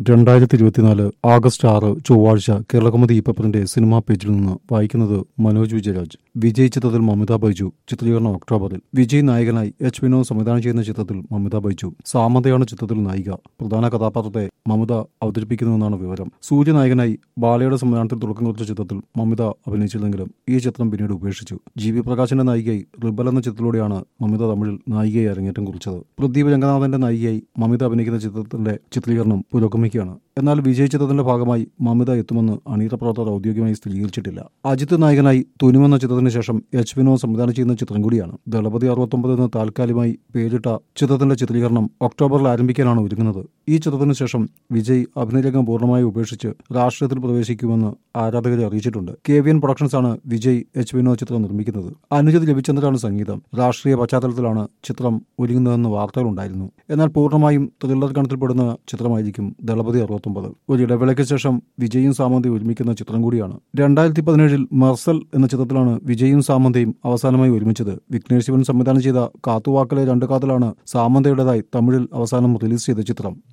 രണ്ടായിരത്തി ഇരുപത്തിനാല് ആഗസ്റ്റ് ആറ് ചൊവ്വാഴ്ച കേരളകൗമുദി ഇപ്പപ്പറിന്റെ സിനിമാ പേജിൽ നിന്ന് വായിക്കുന്നത് മനോജ് വിജയരാജ് വിജയ് ചിത്രത്തിൽ മമിത ബൈജു ചിത്രീകരണം ഒക്ടോബറിൽ വിജയ് നായകനായി എച്ച് വിനോദ് സംവിധാനം ചെയ്യുന്ന ചിത്രത്തിൽ മമിത ബൈജു സാമന്തയാണ് ചിത്രത്തിൽ നായിക പ്രധാന കഥാപാത്രത്തെ മമിത അവതരിപ്പിക്കുന്നുവെന്നാണ് വിവരം സൂര്യ നായകനായി ബാലയുടെ സംവിധാനത്തിൽ തുടക്കം കുറിച്ച ചിത്രത്തിൽ മമിത അഭിനയിച്ചിരുന്നെങ്കിലും ഈ ചിത്രം പിന്നീട് ഉപേക്ഷിച്ചു ജി വി പ്രകാശിന്റെ നായികയായി റിബൽ എന്ന ചിത്രത്തിലൂടെയാണ് മമിത തമിഴിൽ നായികയായി അരങ്ങേറ്റം കുറിച്ചത് പ്രദീപ് രംഗനാഥന്റെ നായികയായി മമിത അഭിനയിക്കുന്ന ചിത്രത്തിന്റെ ചിത്രീകരണം പുരോഗമിക്കുകയാണ് എന്നാൽ വിജയ് ചിത്രത്തിന്റെ ഭാഗമായി മമിത എത്തുമെന്ന് അണിയറ പ്രവർത്തകർ ഔദ്യോഗികമായി സ്ഥിരീകരിച്ചിട്ടില്ല അജിത് നായകനായി തുനുമെന്ന ചിത്രത്തിന് ശേഷം എച്ച് വിനോദ് സംവിധാനം ചെയ്യുന്ന ചിത്രം കൂടിയാണ് ദളപതി അറുപത്തൊമ്പത് എന്ന് താൽക്കാലികമായി പേരിട്ട ചിത്രത്തിന്റെ ചിത്രീകരണം ഒക്ടോബറിൽ ആരംഭിക്കാനാണ് ഒരുങ്ങുന്നത് ഈ ചിത്രത്തിന് ശേഷം വിജയ് അഭിനയരംഗം പൂർണ്ണമായി ഉപേക്ഷിച്ച് രാഷ്ട്രീയത്തിൽ പ്രവേശിക്കുമെന്ന് ആരാധകരെ അറിയിച്ചിട്ടുണ്ട് കെ വി എൻ പ്രൊഡക്ഷൻസ് ആണ് വിജയ് എച്ച് വിനോദ് ചിത്രം നിർമ്മിക്കുന്നത് അനുജിത് രവിചന്ദ്രാണ് സംഗീതം രാഷ്ട്രീയ പശ്ചാത്തലത്തിലാണ് ചിത്രം ഒരുങ്ങുന്നതെന്ന് വാർത്തകളുണ്ടായിരുന്നു എന്നാൽ പൂർണ്ണമായും ത്രില്ലർ ഗണത്തിൽപ്പെടുന്ന ചിത്രമായിരിക്കും ദളപതി അറുപത്തൊമ്പത് ഒരു ഇടവേളയ്ക്ക് ശേഷം വിജയും സാമന്തയും ഒരുമിക്കുന്ന ചിത്രം കൂടിയാണ് രണ്ടായിരത്തി പതിനേഴിൽ മെർസൽ എന്ന ചിത്രത്തിലാണ് വിജയും സാമന്തയും അവസാനമായി ഒരുമിച്ചത് വിഘ്നേഷ് ശിവൻ സംവിധാനം ചെയ്ത കാത്തുവാക്കലെ രണ്ട് കാതലാണ് സാമന്തയുടേതായി തമിഴിൽ അവസാനം റിലീസ് ചെയ്ത ചിത്രം